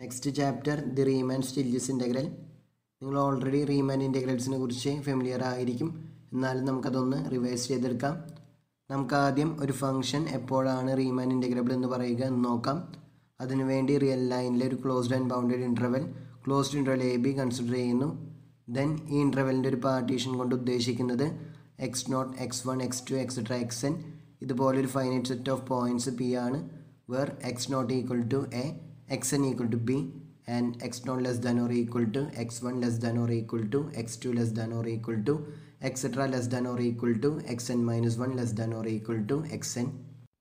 Next chapter the Riemann Stieltjes integral നിങ്ങൾ already Riemann ഇൻ്റഗ്രൽസിനെ കുറിച്ച് ഫെമിലിയർ ആയിരിക്കും എന്നാലും നമുക്കതൊന്ന് റിവൈസ് ചെയ്തെടുക്കാം നമുക്ക് ആദ്യം ഒരു ഫംഗ്ഷൻ എപ്പോഴാണ് റീമാൻ ഇൻ്റഗ്രബിൾ എന്ന് പറയുക എന്ന് നോക്കാം അതിനുവേണ്ടി റിയൽ ലൈനിലെ ഒരു closed and bounded interval closed interval a b consider ചെയ്യുന്നു ദെൻ ഈ ഇൻ്റർവെലിൻ്റെ ഒരു പാർട്ടീഷൻ കൊണ്ട് ഉദ്ദേശിക്കുന്നത് x naught x one x two etcetera x n ഇതുപോലൊരു finite set of points p ആണ് where x naught equal to a x N equal to b and x naught less than or equal to X one less than or equal to x two less than or equal two etcetera less than or equal to X N minus one less than or equal to X n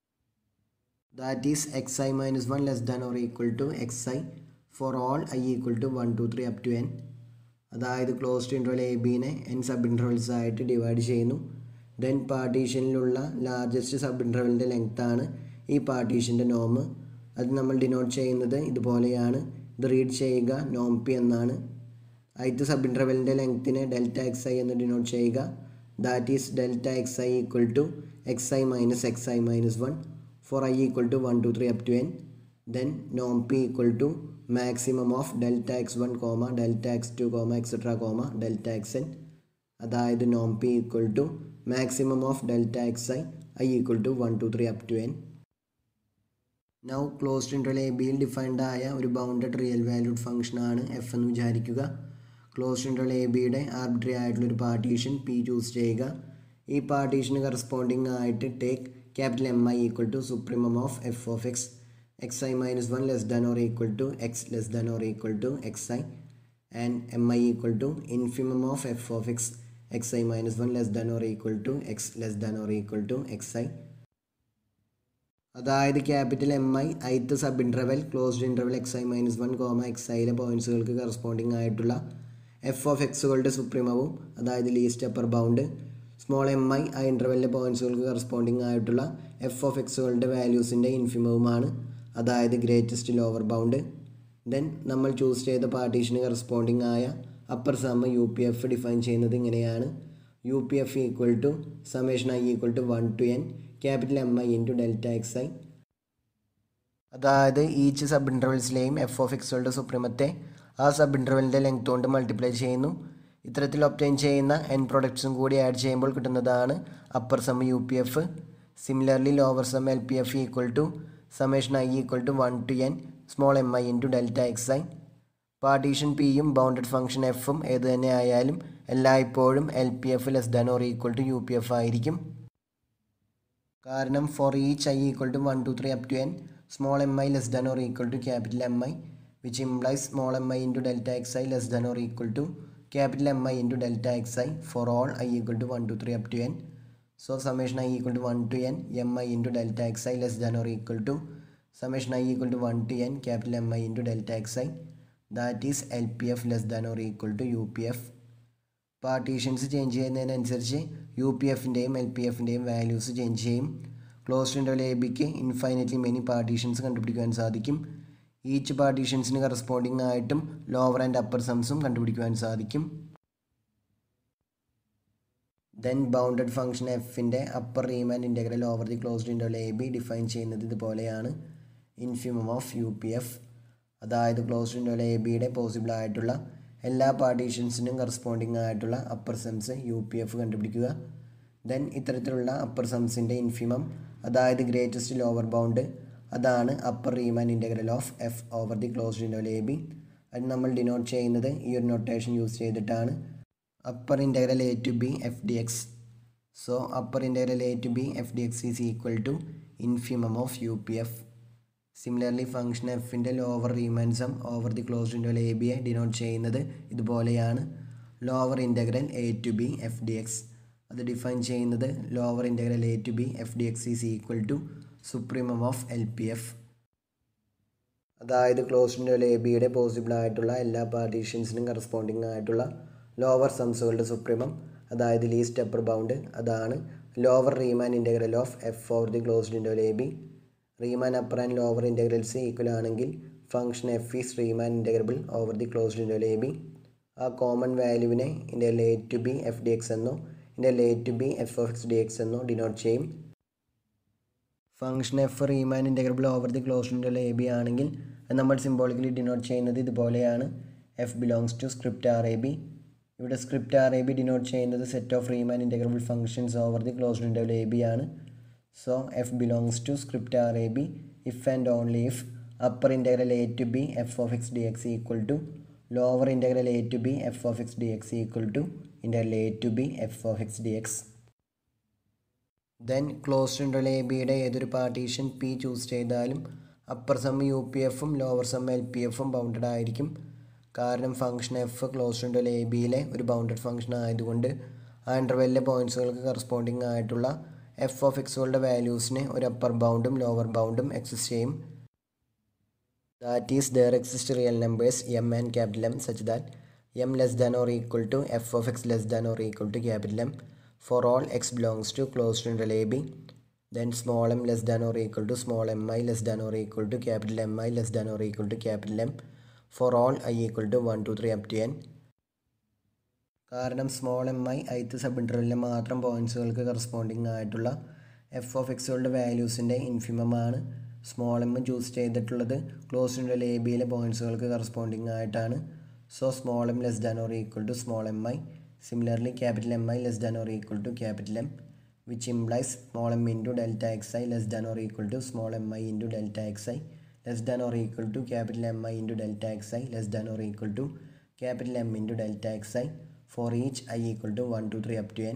that is x i minus one less than or equal to x i for all i equal to one two three up to n അതായത് closed interval a ബീനെ n sub intervals ആയിട്ട് divide ചെയ്യുന്നു then പാർട്ടീഷനിലുള്ള largest sub ഇൻ്റർവലിൻ്റെ ലെങ്ത്താണ് ഈ പാർട്ടീഷൻ്റെ നോം അത് നമ്മൾ ഡിനോട്ട് ചെയ്യുന്നത് ഇതുപോലെയാണ് ഇത് റീഡ് ചെയ്യുക നോം പി എന്നാണ് ആദ്യത്തെ സബ് ഇൻ്റർവെലിൻ്റെ ലെങ്ത്തിനെ ഡെൽറ്റ എക്സ് ഐ എന്ന് ഡിനോട്ട് ചെയ്യുക that is delta X I equal to x i minus x i minus one for i equal to one two three up to n then നോം p equal to maximum of delta x one comma delta x two comma etcetera comma delta x n അതായത് നോം p equal to maximum of delta X i i equal to one two three up to n now closed interval a ബിയിൽ defined ആയ ഒരു bounded real valued ഫംഗ്ഷനാണ് f എന്ന് വിചാരിക്കുക closed interval a ബിയുടെ arbitrary ആയിട്ടുള്ളൊരു പാർട്ടീഷൻ പി ചൂസ് ചെയ്യുക ഈ പാർട്ടീഷന് കറസ്പോണ്ടിങ് ആയിട്ട് take capital M i equal to supremum of f of x x i minus one less than or equal to x less than or equal to x i and m i equal to infimum of f of x x i minus one less than or equal to x less than or equal to x i അതായത് capital M I ith sub interval closed interval x i minus one comma x ഐയിലെ പോയിൻറ്റ്സുകൾക്ക് corresponding ആയിട്ടുള്ള F of എക്സുകളുടെ സുപ്രീമവും അതായത് least upper bound small M i ആ ഇൻ്റർവെല്ലിലെ പോയിൻറ്റ്സുകൾക്ക് കറസ്പോണ്ടിങ് ആയിട്ടുള്ള എഫ് ഓഫ് എക്സുകളുടെ വാല്യൂസിൻ്റെ ഇൻഫിമവുമാണ് അതായത് ഗ്രേറ്റസ്റ്റ് ലോവർ ബൗണ്ട് ദെൻ നമ്മൾ ചൂസ് ചെയ്ത പാർട്ടീഷന് കറസ്പോണ്ടിങ് ആയ upper sum u P f define ചെയ്യുന്നത് ഇങ്ങനെയാണ് u P F equal to summation I equal to one to n capital M I into delta X i അതായത് each sub ഇൻ്റർവെൽസിലെയും f of എക്സുകളുടെ സുപ്രീമത്തെ ആ സബ് ഇൻ്റർവെലിൻ്റെ length കൊണ്ട് multiply ചെയ്യുന്നു ഇത്തരത്തിൽ ഒപ്റ്റൈൻ ചെയ്യുന്ന എൻ പ്രൊഡക്ട്സും കൂടി ആഡ് ചെയ്യുമ്പോൾ കിട്ടുന്നതാണ് upper sum U P F similarly lower sum L P F equal to summation I equal to one to N small M I into delta X I partition പിയും bounded function എഫും ഏത് തന്നെ ആയാലും എല്ലായ്പ്പോഴും L P F less than or equal to U P F ആയിരിക്കും കാരണം for each I equal to one two three up to N small M I less than or equal to capital M i which implies small M I into delta X i less than or equal to capital M I into delta X i for all i equal to one two three up to n so summation I equal to one to n m I into delta X i less than or equal to summation I equal to one to n capital M I into delta X I that is l P F less than or equal to U P f partitions change ചെയ്യുന്നതിനനുസരിച്ച് u p എഫിൻ്റെയും l p എഫിൻ്റെയും values change ചെയ്യും closed interval a ബിക്ക് infinitely many partitions കണ്ടുപിടിക്കുവാൻ സാധിക്കും each പാർട്ടീഷൻസിന് corresponding ആയിട്ടും lower and upper സംസും കണ്ടുപിടിക്കുവാൻ സാധിക്കും ദെൻ ബൗണ്ടഡ് ഫംഗ്ഷൻ എഫിൻ്റെ upper Riemann integral over the closed interval a b define ചെയ്യുന്നത് ഇതുപോലെയാണ് infimum of u P f അതായത് ക്ലോസ്ഡ് ഇൻ്റർവൽ എ ബിയുടെ പോസിബിൾ ആയിട്ടുള്ള എല്ലാ പാർട്ടീഷൻസിനും കറസ്പോണ്ടിങ് ആയിട്ടുള്ള upper sums u P f കണ്ടുപിടിക്കുക ദെൻ ഇത്തരത്തിലുള്ള അപ്പർ സംസിൻ്റെ ഇൻഫിമം അതായത് ഗ്രേറ്റസ്റ്റ് ലോവർ ബൗണ്ട് അതാണ് upper Riemann integral of f over the closed interval a b അത് നമ്മൾ ഡിനോട്ട് ചെയ്യുന്നത് ഈ ഒരു നൊട്ടേഷൻ യൂസ് ചെയ്തിട്ടാണ് upper integral a to b f d x so upper integral a to b f d x is equal to infimum of u P F similarly function എഫിൻ്റെ lower Riemann sum over the closed interval a ബിയെ denote ചെയ്യുന്നത് ഇതുപോലെയാണ് lower integral a to b f d x അത് define ചെയ്യുന്നത് lower integral a to b f d x is equal to supremum of l P f അതായത് closed interval a ബിയുടെ possible ആയിട്ടുള്ള എല്ലാ പാർട്ടീഷൻസിനും കറസ്പോണ്ടിങ് ആയിട്ടുള്ള ലോവർ സംസുകളുടെ supremum അതായത് ലീസ്റ്റ് അപ്പർ ബൗണ്ട് അതാണ് lower Riemann integral of f over the closed interval a b Riemann upper and lower integrals equal ആണെങ്കിൽ function f is Riemann integrable over the closed interval a b ആ common വാല്യൂവിനെ ഇതിൻ്റെ a to b f d x എന്നോ ഇതിൻ്റെ a to b f of x d x എന്നോ denote ചെയ്യും function f Riemann integrable over the closed interval a b ആണെങ്കിൽ അത് നമ്മൾ സിംബോളിക്കലി ഡിനോട്ട് ചെയ്യുന്നത് ഇതുപോലെയാണ് f belongs to script r a b ഇവിടെ script r a b denote ചെയ്യുന്നത് set of Riemann integrable functions over the closed interval a b ആണ് so f belongs to script r a b if and only if upper integral a to b f of x d x equal to lower integral a to b f of x d x equal to integral a to b f of x d x then closed interval a ബിയുടെ ഏതൊരു partition p choose ചെയ്താലും upper sum U P എഫും lower sum L p എഫും bounded ആയിരിക്കും കാരണം function f closed interval a ബിയിലെ ഒരു bounded function ആയതുകൊണ്ട് ആ ഇൻ്റർവെല്ലിലെ പോയിൻറ്റ്സുകൾക്ക് കറസ്പോണ്ടിങ് ആയിട്ടുള്ള എഫ് ഓഫ് എക്സുകളുടെ വാല്യൂസിന് ഒരു അപ്പർ ബൗണ്ടും ലോവർ ബൗണ്ടും എക്സിസ്റ്റ് ചെയ്യും that is there exist real numbers m and capital M such that m less than or equal to f of x less than or equal to capital M for all x belongs to closed interval a b then small m less than or equal to small mi less than or equal to capital Mi less than or equal to capital M for all i equal to 1 2 3 up to n കാരണം small M I ith sub ഇൻ്റർവെല്ലിലെ മാത്രം പോയിൻറ്റ്സുകൾക്ക് corresponding ആയിട്ടുള്ള F of എക്സുകളുടെ വാല്യൂസിൻ്റെ ഇൻഫിമമാണ് small M choose ചെയ്തിട്ടുള്ളത് close interval A ബിയിലെ പോയിൻറ്റ്സുകൾക്ക് കറസ്പോണ്ടിങ് ആയിട്ടാണ് so small M less than or equal to small M I similarly capital M I less than or equal to capital M which implies small m into delta xi less than or equal to small mi into delta xi less than or equal to capital Mi into delta xi less than or equal to capital M into delta xi for each i equal to 1 2 3 up to n.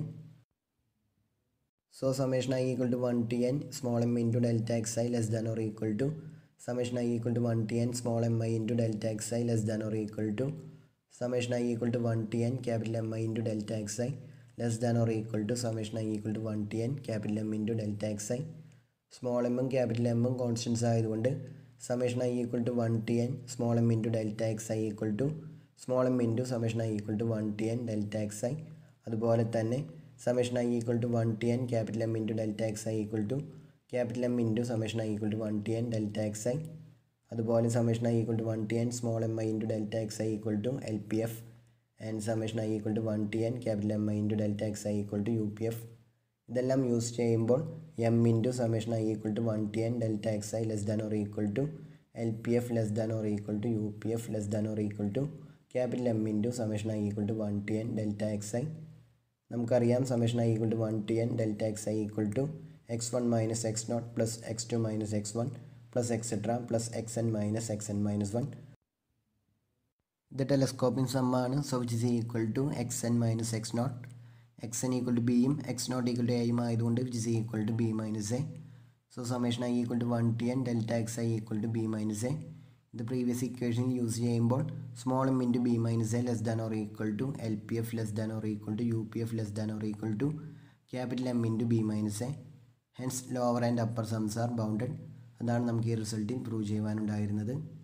So summation i equal to 1 to n small m into delta xi less than or equal to summation i equal to 1 to n small mi into delta xi less than or equal to summation i equal to 1 to n capital Mi into delta xi less than or equal to summation I equal to one to N capital M into delta X I small എമ്മും capital എമ്മും constants ആയതുകൊണ്ട് summation I equal to one to N small M into delta X I equal to small M into summation I equal to one to N delta X I അതുപോലെ തന്നെ summation I equal to one to N capital M into delta X I equal to capital M into summation I equal to one to N delta X I അതുപോലെ summation I equal to one to N small M I into delta X I equal to L P F and summation I equal to one to N capital M I into delta X I equal to U P F ഇതെല്ലാം use ചെയ്യുമ്പോൾ M into summation I equal to one to N delta X i less than or equal to L P F less than or equal to U P F less than or equal to capital M into summation I equal to one to N delta X I നമുക്കറിയാം summation I equal to one to N delta X I equal to X one minus X naught plus X two minus X one plus etcetera plus X N minus X N minus one ഇത് ടെലസ്കോപ്പിംഗ് സമ്മാണ് so which is equal to X N minus X naught X N equal to ബിയും X naught equal to എയും ആയതുകൊണ്ട് which is equal to B minus A so summation I equal to one to N delta X I equal to B minus A ഇത് previous ഇക്വേഷനിൽ use ചെയ്യുമ്പോൾ small M into B minus A less than or equal to L P F less than or equal to U P F less than or equal to capital M into B minus A hence lower and upper sums are bounded അതാണ് നമുക്ക് ഈ റിസൾട്ടിൽ prove ചെയ്യുവാനുണ്ടായിരുന്നത്